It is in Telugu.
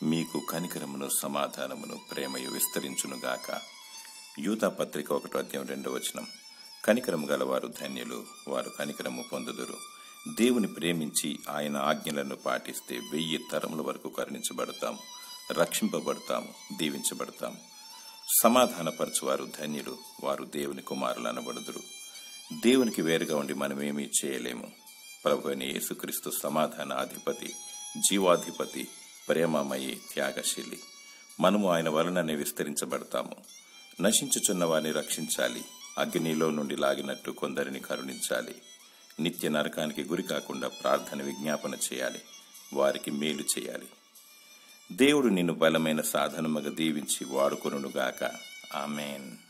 మీకు కనికరమును సమాధానమును ప్రేమయు విస్తరించునుగాక యూతా పత్రిక ఒకటో అధ్యాయం రెండో వచనం కనికరము గలవారు ధన్యులు వారు కనికరము పొందుదురు దేవుని ప్రేమించి ఆయన ఆజ్ఞలను పాటిస్తే వెయ్యి తరముల వరకు కరుణించబడతాము రక్షింపబడతాము దీవించబడతాము సమాధానపరచువారు ధన్యులు వారు దేవుని కుమారులు అనబడుదురు దేవునికి వేరుగా ఉండి మనమేమీ చేయలేము ప్రభు అయిన యేసుక్రీస్తు సమాధాన అధిపతి జీవాధిపతి ప్రేమమయి త్యాగశీలి మనము ఆయన వలననే విస్తరించబడతాము నశించుచున్న వారిని రక్షించాలి అగ్నిలో నుండి లాగినట్టు కొందరిని కరుణించాలి నిత్య నరకానికి గురి కాకుండా ప్రార్థన విజ్ఞాపన చేయాలి వారికి మేలు చేయాలి దేవుడు నిన్ను బలమైన సాధనముగా దీవించి వాడుకొనుగాక ఆమెన్